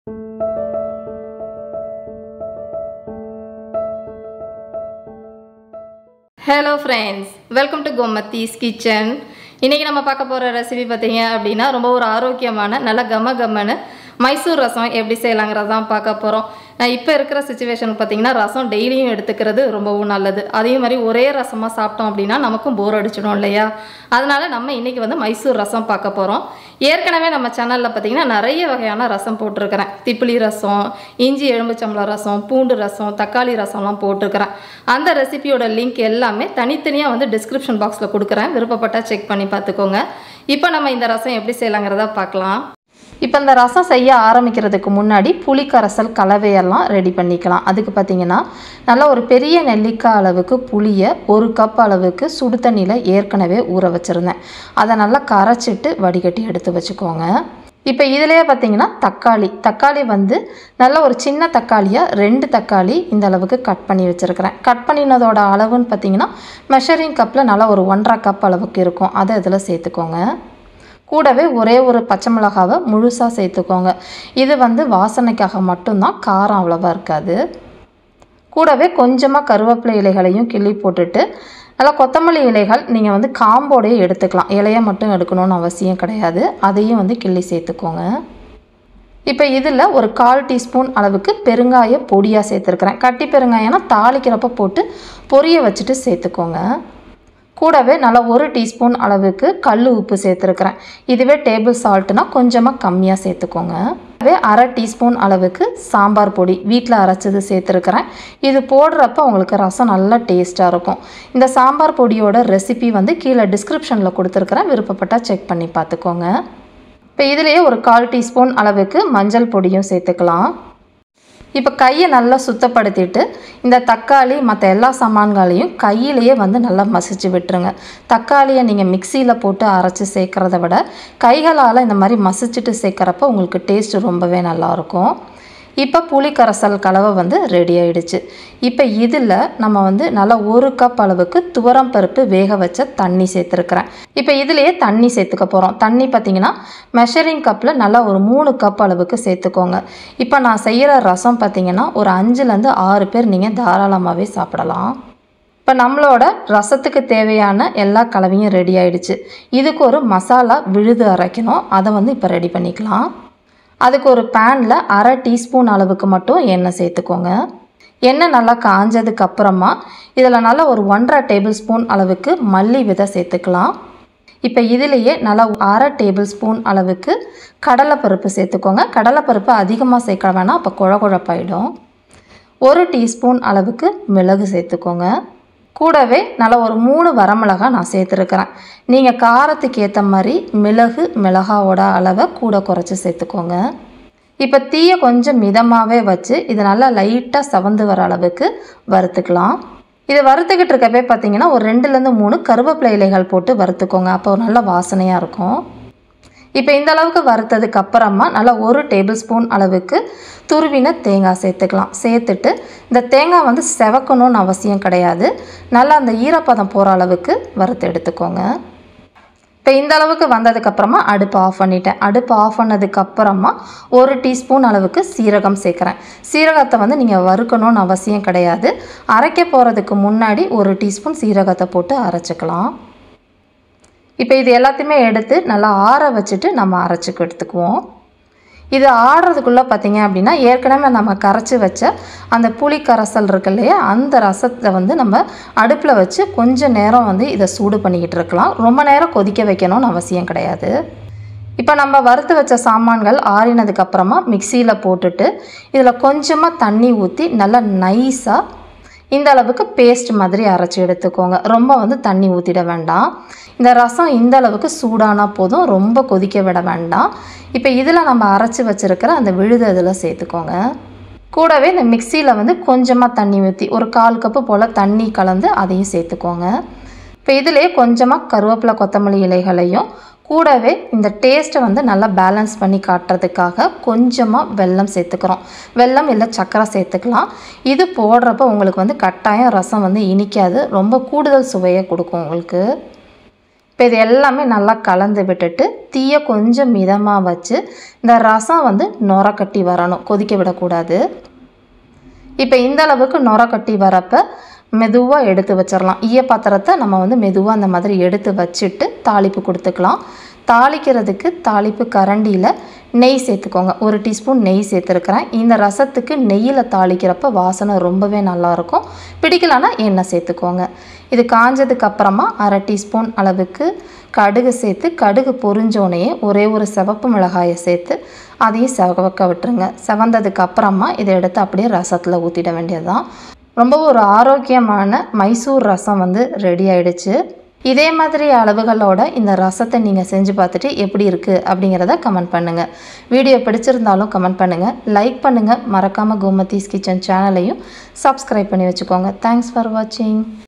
hello friends welcome to Gomathi's kitchen இன்றைக்கி நம்ம பார்க்க போகிற ரெசிபி பார்த்தீங்க அப்படின்னா ரொம்ப ஒரு ஆரோக்கியமான நல்ல கம கம்மன்னு மைசூர் ரசம் எப்படி செய்யலாங்கிறது தான் பார்க்க போகிறோம் இப்போ இருக்கிற சுச்சுவேஷன் பார்த்தீங்கன்னா ரசம் டெய்லியும் எடுத்துக்கிறது ரொம்பவும் நல்லது அதே மாதிரி ஒரே ரசமாக சாப்பிட்டோம் அப்படின்னா நமக்கும் போர் அடிச்சிடும் இல்லையா அதனால நம்ம இன்றைக்கி வந்து மைசூர் ரசம் பார்க்க போகிறோம் ஏற்கனவே நம்ம சேனலில் பார்த்தீங்கன்னா நிறைய வகையான ரசம் போட்டிருக்கிறேன் திப்பிலி ரசம் இஞ்சி எலும்புச்சம்பளம் ரசம் பூண்டு ரசம் தக்காளி ரசம்லாம் போட்டிருக்கிறேன் அந்த ரெசிபியோட லிங்க் எல்லாமே தனித்தனியாக வந்து டிஸ்கிரிப்ஷன் பாக்ஸில் கொடுக்குறேன் விருப்பப்பட்டால் செக் பண்ணி பார்த்துக்கோங்க இப்போ நம்ம இந்த ரசம் எப்படி செய்யலாங்கிறத பார்க்கலாம் இப்போ இந்த ரசம் செய்ய ஆரம்பிக்கிறதுக்கு முன்னாடி புளி கரைசல் கலவையெல்லாம் ரெடி பண்ணிக்கலாம் அதுக்கு பார்த்தீங்கன்னா நல்லா ஒரு பெரிய நெல்லிக்காய் அளவுக்கு புளியை ஒரு கப் அளவுக்கு சுடு தண்ணியில் ஏற்கனவே ஊற வச்சுருந்தேன் அதை நல்லா கரைச்சிட்டு வடிகட்டி எடுத்து வச்சுக்கோங்க இப்போ இதிலேயே பார்த்தீங்கன்னா தக்காளி தக்காளி வந்து நல்ல ஒரு சின்ன தக்காளியாக ரெண்டு தக்காளி இந்த அளவுக்கு கட் பண்ணி வச்சுருக்கிறேன் கட் பண்ணினதோட அளவுன்னு பார்த்தீங்கன்னா மெஷரிங் கப்பில் நல்லா ஒரு ஒன்றரை கப் அளவுக்கு இருக்கும் அதை இதில் சேர்த்துக்கோங்க கூடவே ஒரே ஒரு பச்சை மிளகாவை முழுசாக சேர்த்துக்கோங்க இது வந்து வாசனைக்காக மட்டும்தான் காரம் அவ்வளோவா இருக்காது கூடவே கொஞ்சமாக கருவேப்பிலை இலைகளையும் கிள்ளி போட்டுட்டு நல்லா கொத்தமல்லி இலைகள் நீங்கள் வந்து காம்போடையே எடுத்துக்கலாம் இலையை மட்டும் எடுக்கணும்னு அவசியம் கிடையாது அதையும் வந்து கிள்ளி சேர்த்துக்கோங்க இப்போ இதில் ஒரு கால் டீஸ்பூன் அளவுக்கு பெருங்காய பொடியாக சேர்த்துருக்குறேன் கட்டி பெருங்காயம்னா தாளிக்கிறப்ப போட்டு பொரிய வச்சுட்டு சேர்த்துக்கோங்க கூடவே நல்லா ஒரு டீஸ்பூன் அளவுக்கு கல் உப்பு சேர்த்துருக்குறேன் இதுவே டேபிள் சால்ட்னா கொஞ்சமாக கம்மியாக சேர்த்துக்கோங்க அதே அரை டீஸ்பூன் அளவுக்கு சாம்பார் பொடி வீட்டில் அரைச்சது சேர்த்துருக்குறேன் இது போடுறப்ப உங்களுக்கு ரசம் நல்லா டேஸ்ட்டாக இருக்கும் இந்த சாம்பார் பொடியோட ரெசிபி வந்து கீழே டிஸ்கிரிப்ஷனில் கொடுத்துருக்குறேன் விருப்பப்பட்டால் செக் பண்ணி பார்த்துக்கோங்க இப்போ இதுலேயே ஒரு கால் டீஸ்பூன் அளவுக்கு மஞ்சள் பொடியும் சேர்த்துக்கலாம் இப்போ கையை நல்லா சுத்தப்படுத்திட்டு இந்த தக்காளி மற்ற எல்லா சாமான்களையும் கையிலேயே வந்து நல்லா மசிச்சு விட்டுருங்க தக்காளியை நீங்கள் மிக்சியில் போட்டு அரைச்சி சேர்க்குறத விட கைகளால் இந்த மாதிரி மசிச்சுட்டு சேர்க்குறப்ப உங்களுக்கு டேஸ்ட் ரொம்பவே நல்லாயிருக்கும் இப்போ புளி கரைசல் கலவை வந்து ரெடி ஆயிடுச்சு இப்போ இதில் நம்ம வந்து நல்லா ஒரு கப் அளவுக்கு துவரம் பருப்பு வேக வச்ச தண்ணி சேர்த்துருக்குறேன் இப்போ இதுலேயே தண்ணி சேர்த்துக்க போகிறோம் தண்ணி பார்த்திங்கன்னா மெஷரிங் கப்பில் நல்லா ஒரு மூணு கப் அளவுக்கு சேர்த்துக்கோங்க இப்போ நான் செய்கிற ரசம் பார்த்திங்கன்னா ஒரு அஞ்சுலேருந்து ஆறு பேர் நீங்கள் தாராளமாகவே சாப்பிடலாம் இப்போ நம்மளோட ரசத்துக்கு தேவையான எல்லா கலவையும் ரெடி ஆயிடுச்சு இதுக்கு ஒரு மசாலா விழுது அரைக்கணும் அதை வந்து இப்போ ரெடி பண்ணிக்கலாம் அதுக்கு ஒரு பேனில் அரை டீஸ்பூன் அளவுக்கு மட்டும் எண்ணெய் சேர்த்துக்கோங்க எண்ணெய் நல்லா காஞ்சதுக்கு அப்புறமா இதில் நல்லா ஒரு ஒன்றரை டேபிள் ஸ்பூன் அளவுக்கு மல்லி விதை சேர்த்துக்கலாம் இப்போ இதுலேயே நல்லா அரை டேபிள் ஸ்பூன் அளவுக்கு கடலைப்பருப்பு சேர்த்துக்கோங்க கடலைப்பருப்பு அதிகமாக சேர்க்க வேணாம் அப்போ குழ குழப்பாயிடும் ஒரு டீஸ்பூன் அளவுக்கு மிளகு சேர்த்துக்கோங்க கூடவே நல்லா ஒரு மூணு வரமிளகா நான் சேர்த்துருக்கிறேன் நீங்கள் காரத்துக்கு ஏற்ற மாதிரி மிளகு மிளகாவோட அளவை கூட குறைச்சி சேர்த்துக்கோங்க இப்போ தீயை கொஞ்சம் மிதமாகவே வச்சு இது நல்லா லைட்டாக சவந்து வர அளவுக்கு வறுத்துக்கலாம் இது வறுத்துக்கிட்டு இருக்கப்பே பார்த்தீங்கன்னா ஒரு ரெண்டுலேருந்து மூணு கருவேப்பிலை இலைகள் போட்டு வறுத்துக்கோங்க அப்போ நல்ல வாசனையாக இருக்கும் இப்போ இந்த அளவுக்கு வறுத்ததுக்கு அப்புறமா நல்லா ஒரு டேபிள் ஸ்பூன் அளவுக்கு துருவின தேங்காய் சேர்த்துக்கலாம் சேர்த்துட்டு இந்த தேங்காய் வந்து செவக்கணும்னு அவசியம் கிடையாது நல்லா அந்த ஈரப்பதம் போகிற அளவுக்கு வறுத்து எடுத்துக்கோங்க இப்போ இந்த அளவுக்கு வந்ததுக்கப்புறமா அடுப்பு ஆஃப் பண்ணிட்டேன் அடுப்பு ஆஃப் பண்ணதுக்கப்புறமா ஒரு டீஸ்பூன் அளவுக்கு சீரகம் சேர்க்குறேன் சீரகத்தை வந்து நீங்கள் வறுக்கணும்னு அவசியம் கிடையாது அரைக்க போகிறதுக்கு முன்னாடி ஒரு டீஸ்பூன் சீரகத்தை போட்டு அரைச்சிக்கலாம் இப்போ இது எல்லாத்தையுமே எடுத்து நல்லா ஆற வச்சுட்டு நம்ம அரைச்சிக்கு எடுத்துக்குவோம் இது ஆடுறதுக்குள்ளே பார்த்தீங்க அப்படின்னா ஏற்கனவே நம்ம கரைச்சி வச்ச அந்த புளி கரைசல் இருக்கு இல்லையா அந்த ரசத்தை வந்து நம்ம அடுப்பில் வச்சு கொஞ்சம் நேரம் வந்து இதை சூடு பண்ணிக்கிட்டு இருக்கலாம் ரொம்ப நேரம் கொதிக்க வைக்கணும்னு அவசியம் கிடையாது இப்போ நம்ம வறுத்து வச்ச சாமான்கள் ஆறினதுக்கப்புறமா மிக்சியில் போட்டுட்டு இதில் கொஞ்சமாக தண்ணி ஊற்றி நல்லா நைஸாக இந்த அளவுக்கு பேஸ்ட் மாதிரி அரைச்சி எடுத்துக்கோங்க ரொம்ப வந்து தண்ணி ஊற்றிட வேண்டாம் இந்த ரசம் இந்த அளவுக்கு சூடானா போதும் ரொம்ப கொதிக்க விட வேண்டாம் இப்போ இதில் நம்ம அரைச்சி வச்சுருக்கிற அந்த விழுது இதில் சேர்த்துக்கோங்க கூடவே இந்த மிக்சியில் வந்து கொஞ்சமாக தண்ணி ஊற்றி ஒரு கால் கப்பு போல் தண்ணி கலந்து அதையும் சேர்த்துக்கோங்க இப்போ இதிலே கொஞ்சமாக கருவேப்பிலை கொத்தமல்லி இலைகளையும் கூடவே இந்த டேஸ்ட்டை வந்து நல்லா பேலன்ஸ் பண்ணி காட்டுறதுக்காக கொஞ்சமாக வெல்லம் சேர்த்துக்கிறோம் வெல்லம் இல்லை சர்க்கரை சேர்த்துக்கலாம் இது போடுறப்ப உங்களுக்கு வந்து கட்டாயம் ரசம் வந்து இனிக்காது ரொம்ப கூடுதல் சுவையை கொடுக்கும் உங்களுக்கு இப்போ இப்போ இது எல்லாமே நல்லா கலந்து விட்டுட்டு தீயை கொஞ்சம் மிதமாக வச்சு இந்த ரசம் வந்து நொர கட்டி வரணும் கொதிக்க விடக்கூடாது இப்போ இந்த அளவுக்கு நொர கட்டி வரப்போ மெதுவாக எடுத்து வச்சிடலாம் ஈய பாத்திரத்தை நம்ம வந்து மெதுவாக அந்த மாதிரி எடுத்து வச்சுட்டு தாளிப்பு கொடுத்துக்கலாம் தாளிக்கிறதுக்கு தாளிப்பு கரண்டியில் நெய் சேர்த்துக்கோங்க ஒரு டீஸ்பூன் நெய் சேர்த்துருக்கிறேன் இந்த ரசத்துக்கு நெய்யில் தாளிக்கிறப்ப வாசனை ரொம்பவே நல்லாயிருக்கும் பிடிக்கலன்னா எண்ணெய் சேர்த்துக்கோங்க இது காஞ்சதுக்கு அப்புறமா அரை டீஸ்பூன் அளவுக்கு கடுகு சேர்த்து கடுகு பொரிஞ்சோனையே ஒரே ஒரு சிவப்பு மிளகாயை சேர்த்து அதையும் செவக்க விட்டுருங்க செவந்ததுக்கு அப்புறமா இதை எடுத்து அப்படியே ரசத்தில் ஊற்றிட வேண்டியது தான் ரொம்ப ஒரு ஆரோக்கியமான மைசூர் ரசம் வந்து ரெடி ஆயிடுச்சு இதே மாதிரி அளவுகளோட இந்த ரசத்தை நீங்கள் செஞ்சு பார்த்துட்டு எப்படி இருக்குது அப்படிங்கிறத கமெண்ட் பண்ணுங்கள் வீடியோ பிடிச்சிருந்தாலும் கமெண்ட் பண்ணுங்கள் லைக் பண்ணுங்கள் மறக்காமல் கோமதீஸ் கிச்சன் சேனலையும் சப்ஸ்கிரைப் பண்ணி வச்சுக்கோங்க தேங்க்ஸ் ஃபார் வாட்சிங்